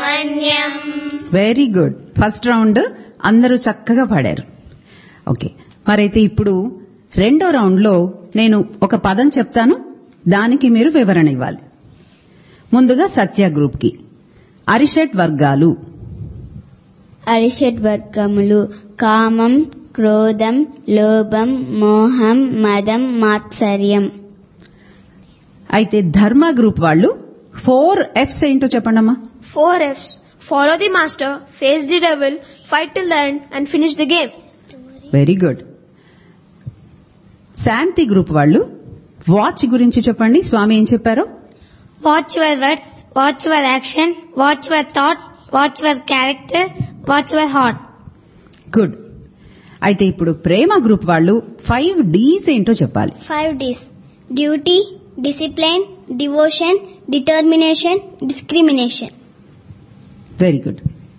మన్యం very good first round అందరూ చక్కగా పాడారు ఓకే మరైతే ఇప్పుడు రెండో రౌండ్ లో నేను ఒక పదం చెప్తాను దానికి మీరు వివరణ ఇవ్వాలి ముందుగా సత్య గ్రూప్ కి అరిషట్ వర్గాలు అరిషడ్ వర్గములు కామం క్రోధం లోభం మోహం మదం మాత్సర్యం అయితే ధర్మ గ్రూప్ వాళ్ళు ఫోర్ ఎఫ్స్ ఏంటో చెప్పండమ్మా Four F's. Follow the master, face the devil, fight till the end, and finish the game. Very good Shanti group వాళ్ళు వాచ్ గురించి చెప్పండి స్వామి ఏం చెప్పారో watch your words watch your action watch your thought watch your character watch your heart good అయితే ఇప్పుడు Prema group వాళ్ళు five D's ఏంటో చెప్పాలి five D's duty discipline devotion determination discrimination very good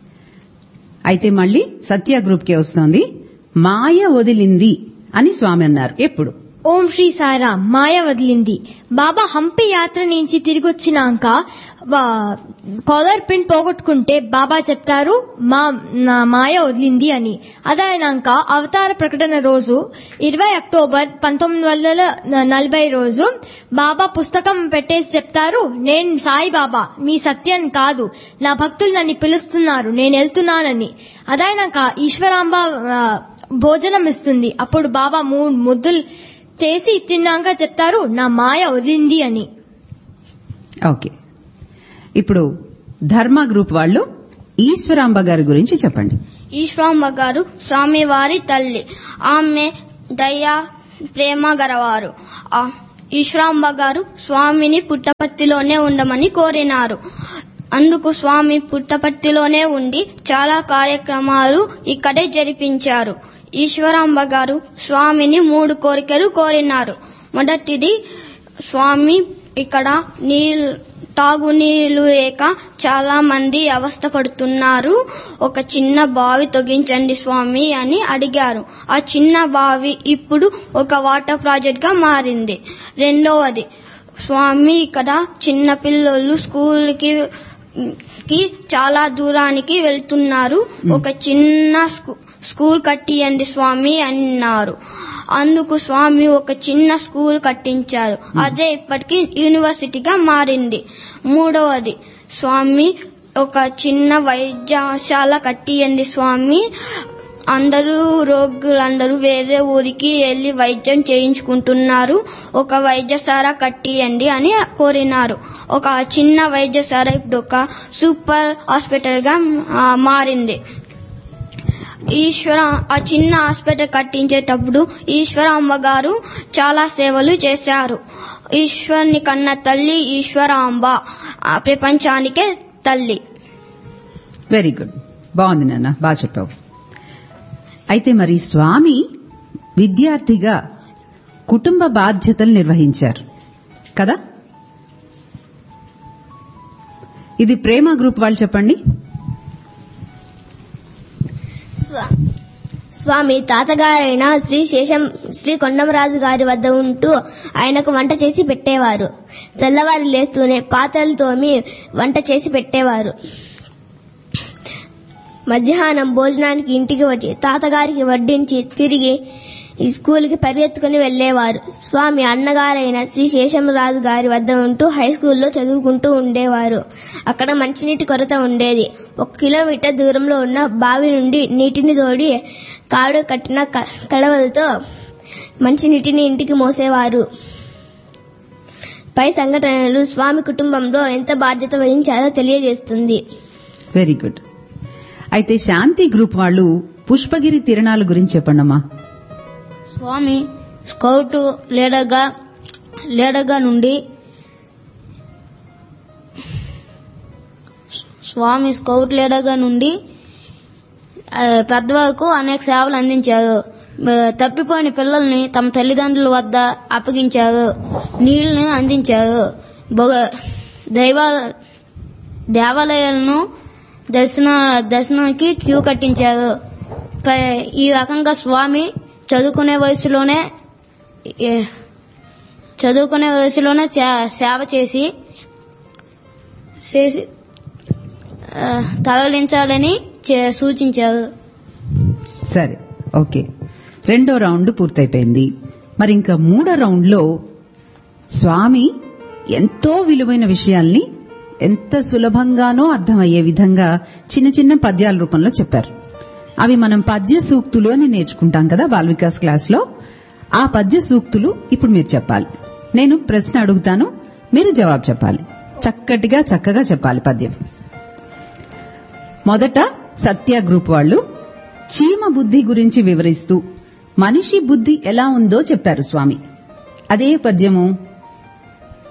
అయితే మళ్ళీ సత్య గ్రూప్ కే వస్తోంది మాయ వదిలింది అని స్వామి అన్నారు ఎప్పుడు ఓం శ్రీ సారా మాయ వదిలింది బాబా హంపి యాత్ర నుంచి తిరిగి వచ్చినాక వా- కాలర్ పిన్ పోగొట్టుకుంటే బాబా చెప్తారు మా నా మాయ వదిలింది అని అదైనాక అవతార ప్రకటన రోజు ఇరవై అక్టోబర్ పంతొమ్మిది వందల నలభై రోజు బాబా పుస్తకం పెట్టేసి చెప్తారు నేను సాయి బాబా మీ సత్యం కాదు నా భక్తులు నన్ను పిలుస్తున్నారు నేను వెళ్తున్నానని అదైనాక ఈశ్వరాంబ ఆ, భోజనం ఇస్తుంది అప్పుడు బాబా మూడు ముద్దులు చేసి తిన్నాక చెప్తారు నా మాయ వదిలింది అని ఓకే ఇప్పుడు ధర్మ గ్రూప్ వాళ్ళు ఈశ్వరాంబ గారి గురించి చెప్పండి ఈశ్వరమ్మ గారు స్వామివారి తల్లి ఆమె దయ ప్రేమ గలవారు ఆ ఈశ్వరాంబ గారు స్వామిని పుట్టపర్తిలోనే ఉండమని కోరినారు అందుకు స్వామి పుట్టపర్తిలోనే ఉండి చాలా కార్యక్రమాలు ఇక్కడే జరిపించారు ఈశ్వరాంబ గారు స్వామిని మూడు కోరికలు కోరినారు మొదటిది స్వామి ఇక్కడ నీళ్ళు తాగునీళ్లు లేక చాలా మంది అవస్థ పడుతున్నారు ఒక చిన్న బావి తొగించండి స్వామి అని అడిగారు ఆ చిన్న బావి ఇప్పుడు ఒక వాటర్ ప్రాజెక్ట్ గా మారింది రెండవది స్వామి ఇక్కడ చిన్న పిల్లలు స్కూల్కి కి చాలా దూరానికి వెళ్తున్నారు ఒక చిన్న స్కూ- స్కూల్ కట్టియండి స్వామి అన్నారు అందుకు స్వామి ఒక చిన్న స్కూల్ కట్టించారు అదే ఇప్పటికి యూనివర్సిటీగా మారింది మూడవది స్వామి ఒక చిన్న వైద్యశాల కట్టియండి స్వామి అందరూ రోగులందరూ వేరే ఊరికి వెళ్లి వైద్యం చేయించుకుంటున్నారు ఒక వైద్యశాల కట్టియండి అని కోరినారు ఒక చిన్న వైద్యశాల ఇప్పుడు ఒక సూపర్ హాస్పిటల్ గా ఆ, మారింది ఈశ్వర ఆ చిన్న హాస్పిటల్ కట్టించేటప్పుడు ఈశ్వర అమ్మగారు చాలా సేవలు చేశారు ఈశ్వరుని కన్న తల్లి ఈశ్వరాంబ ఆ ప్రపంచానికే తల్లి వెరీ గుడ్ బాగుంది నాన్న బాగా చెప్పావు అయితే మరి స్వామి విద్యార్థిగా కుటుంబ బాధ్యతలు నిర్వహించారు కదా ఇది ప్రేమ గ్రూప్ వాళ్ళు చెప్పండి స్వామి తాతగారైన శ్రీ శేషం శ్రీ కొండమరాజు గారి వద్ద ఉంటూ ఆయనకు వంట చేసి పెట్టేవారు తెల్లవారు లేస్తూనే పాత్రలు తోమి వంట చేసి పెట్టేవారు మధ్యాహ్నం భోజనానికి ఇంటికి వచ్చి తాతగారికి వడ్డించి తిరిగి ఈ స్కూల్కి పరిగెత్తుకుని వెళ్లేవారు స్వామి అన్నగారైన శ్రీ శేషంరాజు గారి వద్ద ఉంటూ హై స్కూల్లో చదువుకుంటూ ఉండేవారు అక్కడ మంచినీటి కొరత ఉండేది ఒక కిలోమీటర్ దూరంలో ఉన్న బావి నుండి నీటిని తోడి కాడు కట్టిన క- కడవలతో మంచినీటిని ఇంటికి మోసేవారు పై సంఘటనలు స్వామి కుటుంబంలో ఎంత బాధ్యత వహించారో తెలియజేస్తుంది వెరీ గుడ్ అయితే శాంతి గ్రూప్ వాళ్ళు పుష్పగిరి తిరణాల గురించి చెప్పండమ్మా స్వామి స్కౌట్ లీడర్గా లీడర్గా నుండి స్వామి స్కౌట్ లీడర్గా నుండి ఆ, పెద్దవాళ్ళకు అనేక సేవలు అందించారు ఆ, తప్పిపోయిన పిల్లల్ని తమ తల్లిదండ్రుల వద్ద అప్పగించారు నీళ్లను అందించారు బొగ- దైవ దేవాలయాలను దర్శన దర్శనానికి క్యూ కట్టించారు పై- ఈ రకంగా స్వామి చదువుకునే వయసులోనే ఏ- చదువుకునే వయసులోనే సే- సేవ చేసి చేసి ఆ, తరలించాలని చే- సూచించారు సరే ఓకే రెండో రౌండ్ పూర్తయిపోయింది మరి ఇంకా మూడో రౌండ్లో స్వామి ఎంతో విలువైన విషయాల్ని ఎంత సులభంగానో అర్థమయ్యే విధంగా చిన్న చిన్న పద్యాల రూపంలో చెప్పారు అవి మనం పద్య సూక్తులు అని నేర్చుకుంటాం కదా బాల్ వికాస్ క్లాస్లో ఆ పద్య సూక్తులు ఇప్పుడు మీరు చెప్పాలి నేను ప్రశ్న అడుగుతాను మీరు జవాబు చెప్పాలి చక్కటిగా చక్కగా చెప్పాలి పద్యం మొదట సత్య గ్రూప్ వాళ్ళు చీమ బుద్ధి గురించి వివరిస్తూ మనిషి బుద్ధి ఎలా ఉందో చెప్పారు స్వామి అదే పద్యము